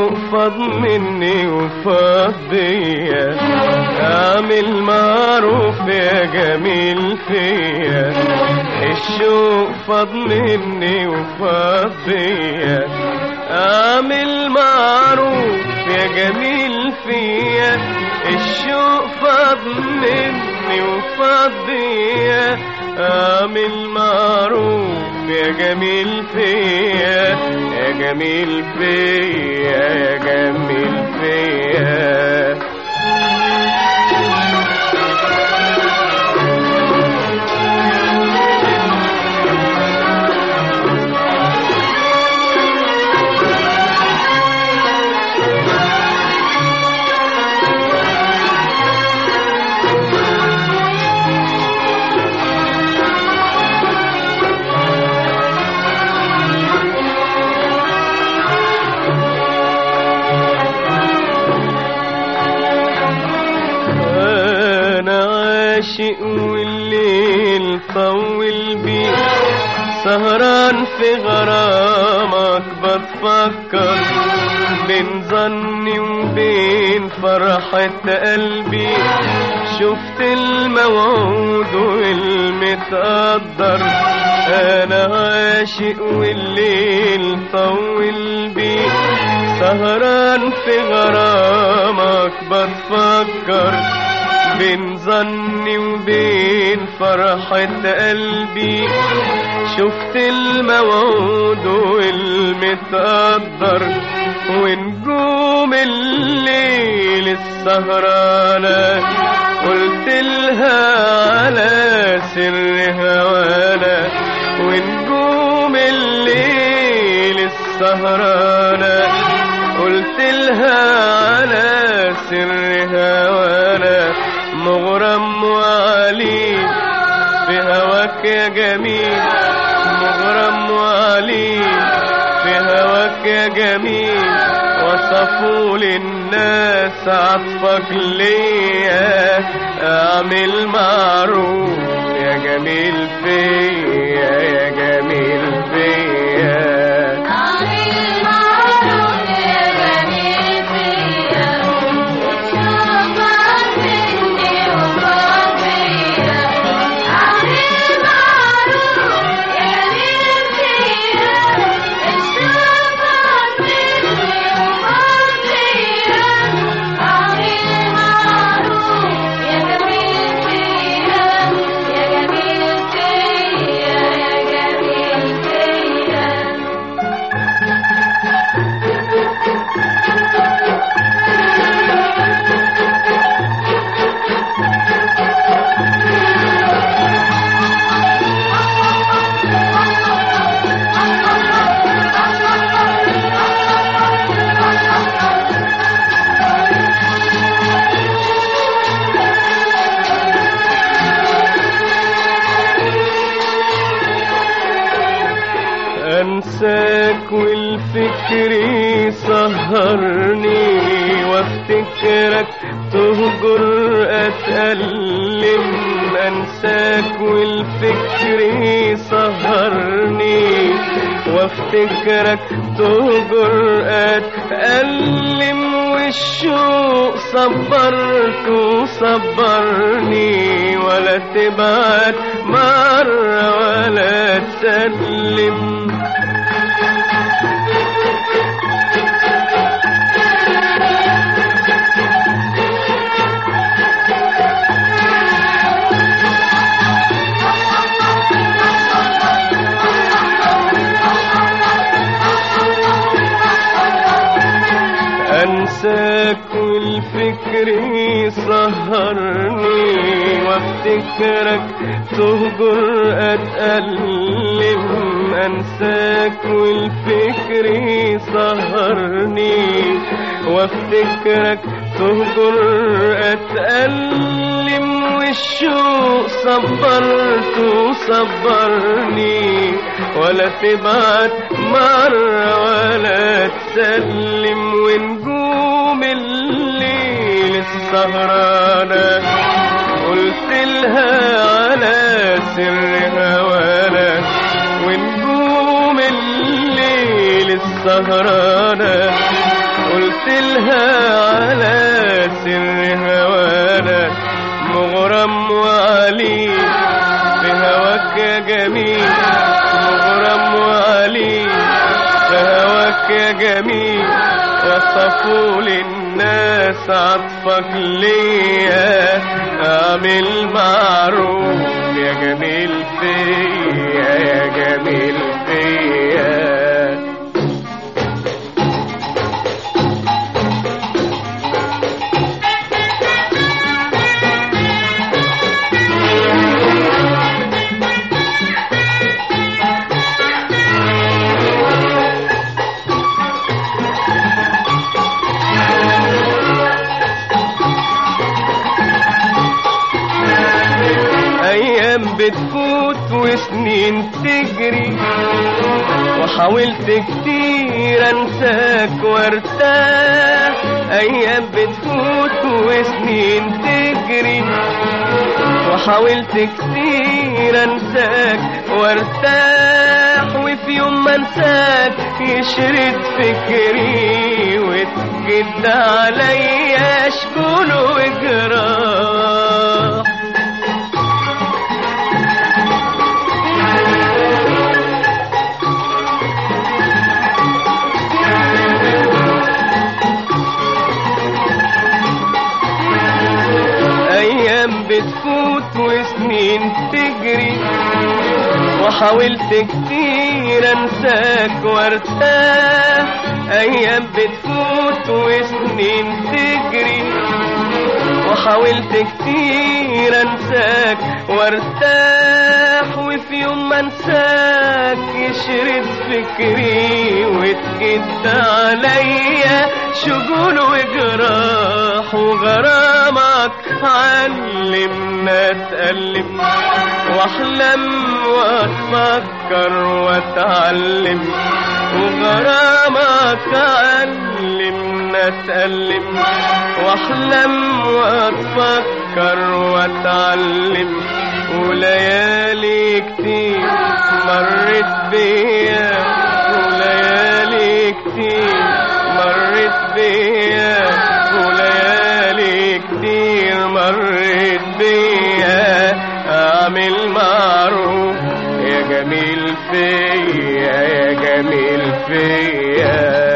الشوق فاض مني وفاض بيا اعمل معروف يا جميل فيا الشوق فاض مني وفاض بيا اعمل معروف يا جميل فيا الشوق فاض مني وفاض بيا اعمل معروف يا جميل فيا يا جميل فيا يا جميل فيا انا عاشق والليل طول بي سهران في غرامك بتفكر بين ظني وبين فرحة قلبي شفت الموعود والمتقدر انا عاشق والليل طول بي سهران في غرامك بتفكر بين ظني وبين فرحة قلبي شفت الموعود والمتقدر ونجوم الليل السهرانة قلت لها على سر هوانا ونجوم الليل السهرانة قلت لها على سر هوانا مغرم وعلي في هواك يا جميل مغرم وعلي في هواك يا جميل وصفوا للناس عطفك ليا اعمل معروف يا جميل فيا يا جميل فيا عامل معروف يا جميل فيا شوفك مني وفاض بيا عامل معروف يا جميل فيا شوفك مني وفاض بيا عامل معروف يا جميل فيا يا جميل فيا يا جميل فيا انساك والفكر يسهرني وافتكرك تهجر اتألم انساك والفكر يسهرني وافتكرك تهجر اتألم والشوق صبرت وصبرني ولا تبعد مرة ولا تسلم انساك والفكر يسهرني وافتكرك تهجر اتألم انساك والفكر يسهرني وافتكرك تهجر اتألم والشوق صبرت وصبرني ولا تبعت مرة ولا تسلم ونجوم الليل السهرانة قلت لها على سر هوانا ونجوم الليل السهرانة قلت مغرم وعلي بهواك يا جميل مغرم وعلي بهواك يا جميل وصفوا للناس عطفك ليا اعمل معروف يا جميل فيا يا جميل فيا ايام بتفوت وسنين تجري وحاولت كتير انساك وارتاح ايام بتفوت وسنين تجري وحاولت كتير انساك وارتاح وفي يوم ما انساك يشرد فكري وتجد عليا شكون وجراح ايام بتفوت وسنين تجري وحاولت كتير انساك وارتاح ايام بتفوت وسنين تجري وحاولت كتير انساك وارتاح وفي يوم ما انساك يشرد فكري وتجد عليا شجون وجراح وغرامك علمنا اتألم واحلم واتفكر واتعلم وغرامك علمنا اتألم واحلم واتفكر واتعلم وليالي كتير مرت بيا وليالي كتير مرت بيا وليالي كتير مرت بيا اعمل معروف يا جميل فيا يا جميل فيا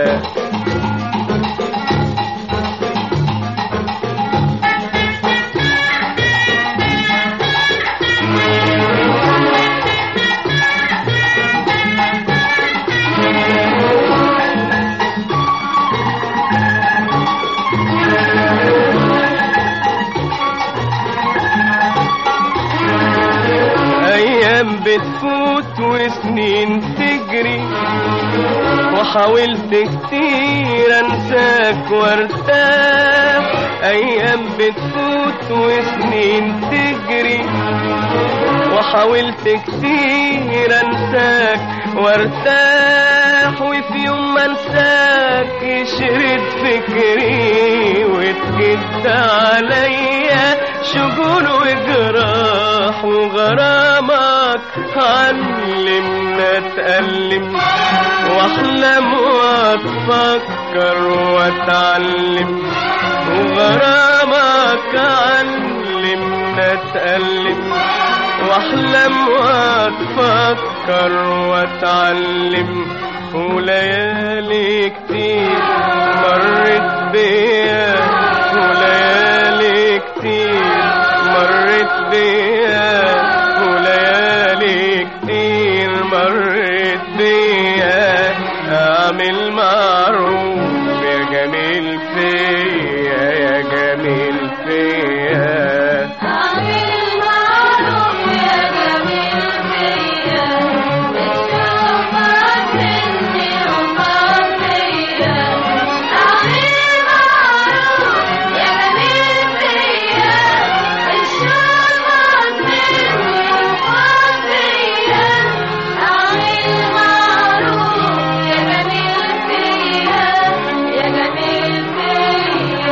ايام بتفوت وسنين تجري وحاولت كتير انساك وارتاح ايام بتفوت وسنين تجري وحاولت كتير انساك وارتاح وفي يوم ما انساك يشرد فكري وتجد عليا شجون وجراح وغرامك علمنا اتألم واحلم واتفكر واتعلم وغرامك علمنا اتألم واحلم واتفكر واتعلم وليالي كتير مرت بيا وليالي كتير مرت بيا وليالي كتير مرت بيا اعمل معروف يا جميل فيا يا جميل فيا أعمل معروف يا جميل فيا بتشوفك مني وفضية أعمل معروف يا جميل فيا بتشوفك مني وفضية أعمل معروف يا جميل فيا يا جميل فيا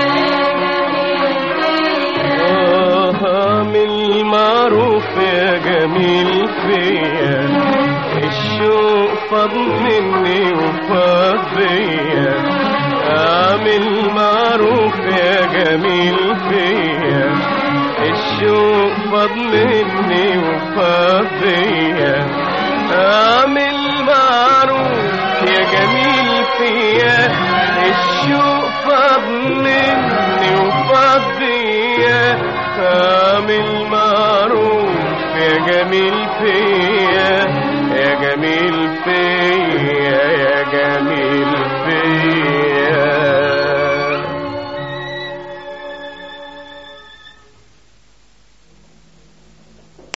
يا جميل فيا اعمل معروف يا جميل فيا الشوق فاض مني وفاض بيا اعمل معروف يا جميل فيا الشوق فاض مني وفاض بيا اعمل معروف يا جميل فيا الشوق فاض مني وفاض بيا اعمل معروف يا جميل فيا